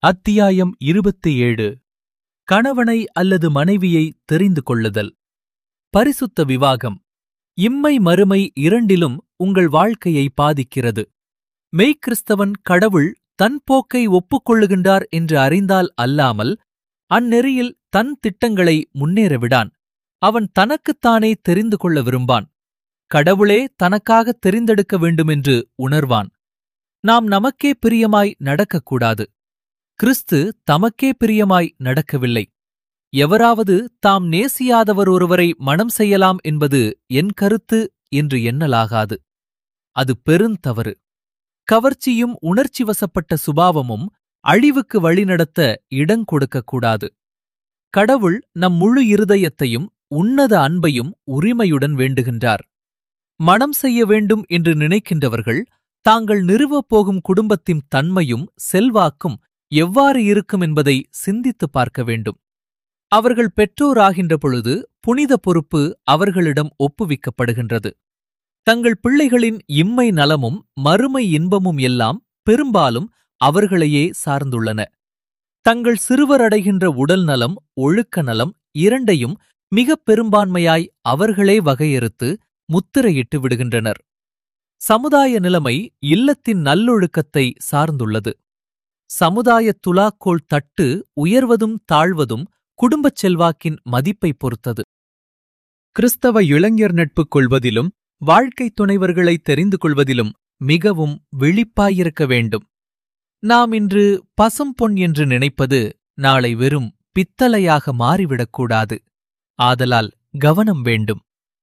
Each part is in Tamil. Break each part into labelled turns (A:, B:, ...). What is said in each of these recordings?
A: அத்தியாயம் இருபத்தி ஏழு கணவனை அல்லது மனைவியை தெரிந்து கொள்ளுதல் பரிசுத்த விவாகம் இம்மை மறுமை இரண்டிலும் உங்கள் வாழ்க்கையை பாதிக்கிறது மெய்க்கிறிஸ்தவன் கடவுள் தன் போக்கை ஒப்புக்கொள்ளுகின்றார் என்று அறிந்தால் அல்லாமல் அந்நெறியில் தன் திட்டங்களை முன்னேற விடான் அவன் தனக்குத்தானே தெரிந்து கொள்ள விரும்பான் கடவுளே தனக்காக தெரிந்தெடுக்க வேண்டுமென்று உணர்வான் நாம் நமக்கே பிரியமாய் நடக்கக்கூடாது கிறிஸ்து தமக்கே பிரியமாய் நடக்கவில்லை எவராவது தாம் நேசியாதவர் ஒருவரை மணம் செய்யலாம் என்பது என் கருத்து என்று எண்ணலாகாது அது பெருந்தவறு கவர்ச்சியும் உணர்ச்சி வசப்பட்ட சுபாவமும் அழிவுக்கு வழிநடத்த இடங் கொடுக்கக்கூடாது கடவுள் நம் முழு இருதயத்தையும் உன்னத அன்பையும் உரிமையுடன் வேண்டுகின்றார் மணம் செய்ய வேண்டும் என்று நினைக்கின்றவர்கள் தாங்கள் நிறுவப் போகும் குடும்பத்தின் தன்மையும் செல்வாக்கும் எவ்வாறு இருக்கும் என்பதை சிந்தித்துப் பார்க்க வேண்டும் அவர்கள் பெற்றோராகின்ற பொழுது புனித பொறுப்பு அவர்களிடம் ஒப்புவிக்கப்படுகின்றது தங்கள் பிள்ளைகளின் இம்மை நலமும் மறுமை இன்பமும் எல்லாம் பெரும்பாலும் அவர்களையே சார்ந்துள்ளன தங்கள் சிறுவரடைகின்ற உடல் நலம் ஒழுக்க நலம் இரண்டையும் மிகப் பெரும்பான்மையாய் அவர்களே வகையறுத்து முத்திரையிட்டு விடுகின்றனர் சமுதாய நிலைமை இல்லத்தின் நல்லொழுக்கத்தை சார்ந்துள்ளது சமுதாய துலாக்கோள் தட்டு உயர்வதும் தாழ்வதும் குடும்பச் செல்வாக்கின் மதிப்பை பொறுத்தது கிறிஸ்தவ இளைஞர் நட்பு கொள்வதிலும் வாழ்க்கைத் துணைவர்களை தெரிந்து கொள்வதிலும் மிகவும் விழிப்பாயிருக்க வேண்டும் நாம் இன்று பசும்பொன் என்று நினைப்பது நாளை வெறும் பித்தளையாக மாறிவிடக்கூடாது ஆதலால் கவனம் வேண்டும்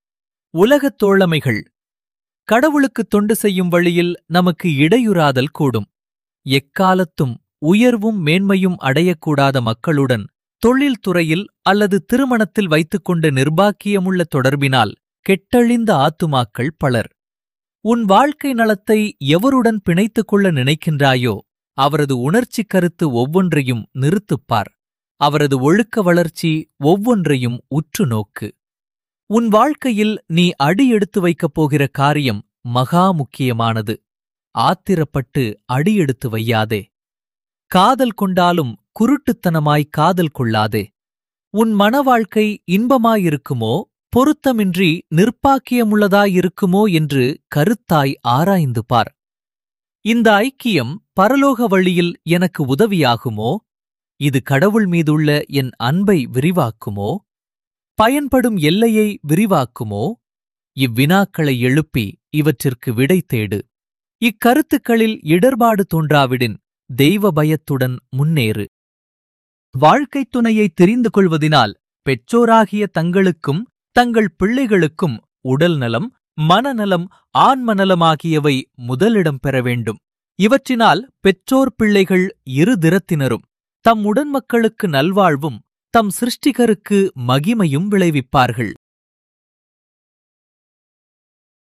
A: உலகத் தோழமைகள் கடவுளுக்கு தொண்டு செய்யும் வழியில் நமக்கு இடையுறாதல் கூடும் எக்காலத்தும் உயர்வும் மேன்மையும் அடையக்கூடாத மக்களுடன் தொழில் துறையில் அல்லது திருமணத்தில் வைத்துக்கொண்ட நிர்பாக்கியமுள்ள தொடர்பினால் கெட்டழிந்த ஆத்துமாக்கள் பலர் உன் வாழ்க்கை நலத்தை எவருடன் பிணைத்துக் கொள்ள நினைக்கின்றாயோ அவரது உணர்ச்சி கருத்து ஒவ்வொன்றையும் நிறுத்துப்பார் அவரது ஒழுக்க வளர்ச்சி ஒவ்வொன்றையும் உற்று நோக்கு உன் வாழ்க்கையில் நீ அடி எடுத்து வைக்கப் போகிற காரியம் மகா முக்கியமானது ஆத்திரப்பட்டு அடியெடுத்து வையாதே காதல் கொண்டாலும் குருட்டுத்தனமாய் காதல் கொள்ளாதே உன் மன வாழ்க்கை இன்பமாயிருக்குமோ பொருத்தமின்றி நிர்ப்பாக்கியமுள்ளதாயிருக்குமோ என்று கருத்தாய் ஆராய்ந்து பார் இந்த ஐக்கியம் பரலோக வழியில் எனக்கு உதவியாகுமோ இது கடவுள் மீதுள்ள என் அன்பை விரிவாக்குமோ பயன்படும் எல்லையை விரிவாக்குமோ இவ்வினாக்களை எழுப்பி இவற்றிற்கு விடை தேடு இக்கருத்துக்களில் இடர்பாடு தோன்றாவிடின் தெய்வ பயத்துடன் முன்னேறு வாழ்க்கைத் துணையை தெரிந்து கொள்வதினால் பெற்றோராகிய தங்களுக்கும் தங்கள் பிள்ளைகளுக்கும் உடல் நலம் மனநலம் ஆன்மநலமாகியவை முதலிடம் பெற வேண்டும் இவற்றினால் பெற்றோர் பிள்ளைகள் இரு திறத்தினரும் தம் உடன்மக்களுக்கு நல்வாழ்வும் தம் சிருஷ்டிகருக்கு மகிமையும் விளைவிப்பார்கள்